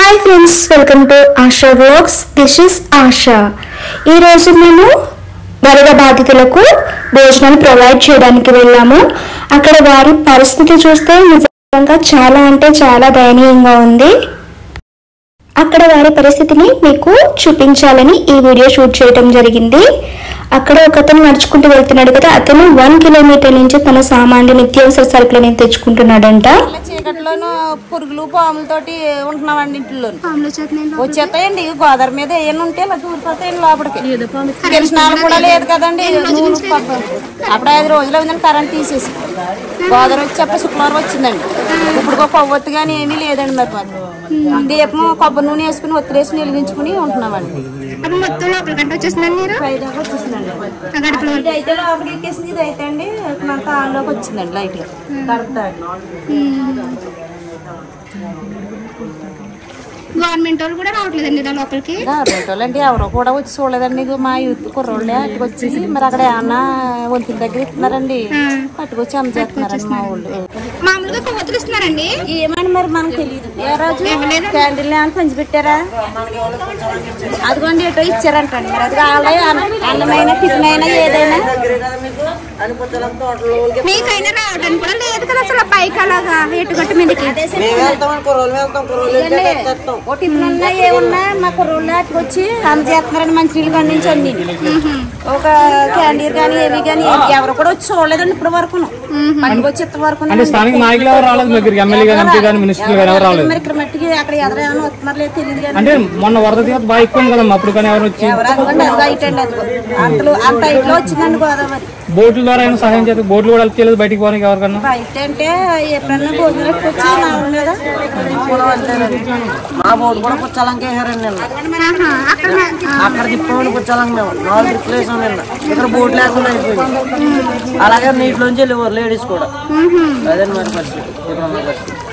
Hi friends welcome to Asha vlogs this is Asha ఈరోజు మేము వరద బాధితులకు భోజనాలు ప్రొవైడ్ చేయడానికి వెళ్ళాము అక్కడ వారి పరిస్థితి చూస్తే నిజంగా చాలా అంటే చాలా దయనీయంగా ఉంది అక్కడ వారి పరిస్థితిని మీకు చూపించాలని ఈ వీడియో షూట్ చేయడం జరిగింది అక్కడ ఒక అతను నడుచుకుంటూ వెళ్తున్నాడు కదా అతను వన్ కిలోమీటర్ నుంచి తన సామాన్లు నిత్యావసర సరుకులని తెచ్చుకుంటున్నాడంట ఇలా చీకట్లోనూ పురుగులు పాములతోటి ఉంటున్నామండి ఇంట్లో వచ్చేస్తాయండి గోదావరి మీద ఏమైనా ఉంటే ఇలా దూరిపోతాయండి లోపలికి తెలిసిన వాళ్ళు కూడా లేదు కదండి నూనె పప్పు. అప్పుడు ఐదు రోజులు అయిందండి కరెంట్ తీసేసి గోదావరి వచ్చి చెప్ప శుక్రవారం వచ్చిందండి ఇప్పుడు ఒక కొవ్వొత్తు కానీ ఏమీ లేదండి మరి మాకు దీపం కొబ్బరి నూనె వేసుకుని ఒత్తిరేసి వెలిగించుకుని ఉంటున్నామండి అప్పుడు మొత్తం లోపల గంట వచ్చేసిందండి మీరు పై దాకా వచ్చేసిందండి ఆ గడపలో ఇది అయితే లోపలికి ఎక్కేసింది ఇది అయితే అండి మనకు ఆన్లోకి వచ్చిందండి లైట్ కరెక్ట్ గవర్నమెంట్ వాళ్ళు కూడా రావట్లేదండి ఇలా లోపలికి అంటే ఎవరో కూడా వచ్చి చూడలేదండి ఇగో మా యూత్ కుర్రోళ్ళే అట్టుకు వచ్చేసి మరి అక్కడ ఏమన్నా వంతుల దగ్గర ఇస్తున్నారండి పట్టుకొచ్చి అందజేస్తున్నారండి మా ఊళ్ళు మామూలుగా కొవ్వొత్తులు ఇస్తున్నారండి ఏమని మరి మనకు తెలియదు ఏ రోజు క్యాండిల్ ఏమైనా పంచి పెట్టారా అదిగోండి ఎటో ఇచ్చారంటండి మరి అది వాళ్ళే అన్న- అన్నమైన టిఫిన్ అయినా ఏదైనా మీకైనా రావడానికి కూడా లేదు కదా అసలు పైకి అలాగా ఎటుగట్టు మీదకి ఇదండి, ఓ టిఫిన్ ఉన్నా ఏమున్నా మా కుర్రోళ్ళు అట్టుకు వచ్చి అందజేస్తున్నారండి మంచి నీళ్ళు కానీ నుంచి అన్ని ఒక క్యాండీర్ కానీ ఏవి కానీ ఎవరు కూడా వచ్చి చూడలేదండి ఇప్పటి వరకు పట్టుకొచ్చి ఇంత వరకు అంటే స్థానిక నాయకులు ఎవరు రాలేదు మీ దగ్గరికి ఎమ్మెల్యే కానీ ఎంపీ కానీ మినిస్టర్లు కానీ ఎవరు రాలేదు మరి ఇక్కడ మట్టికి అక్కడ ఎదురు ఏమైనా వస్తున్నారు లేదు తెలియదు కానీ అంటే మొన్న వరద తీవ్రత బాగా ఎక్కువ ఉంది కదమ్మా అప్పుడు కానీ ఎవరు వచ్చి ఎవరు అనుకోండి అది హైట్ అండి అది అంతలో అంత హైట్ లో వచ్చిందండి గోదావరి బోట్ల ద్వారా ఏమైనా సహాయం చేస్తే బోట్లు కూడా వెళ్తే లేదు బయటికి పోవడానికి ఎవరికన్నా హైట్ అంటే ఎప్పుడన్నా భోజనం వచ్చి నా మీద మా బోర్డు కూడా పుచ్చాలంకే వేసారండి నిన్న ఆహా, అక్కడ అక్కడ తిప్పమని పుచ్చాలంక మేము నాలుగు ట్రిప్లు వేసాం నిన్న ఇక్కడ బోట్ లేకుండా అయిపోయింది అలాగే నీటిలోంచి వెళ్ళేవారు లేడీస్ కూడా అదే మరి పరిస్థితి ఇప్పుడు ఉన్న పరిస్థితి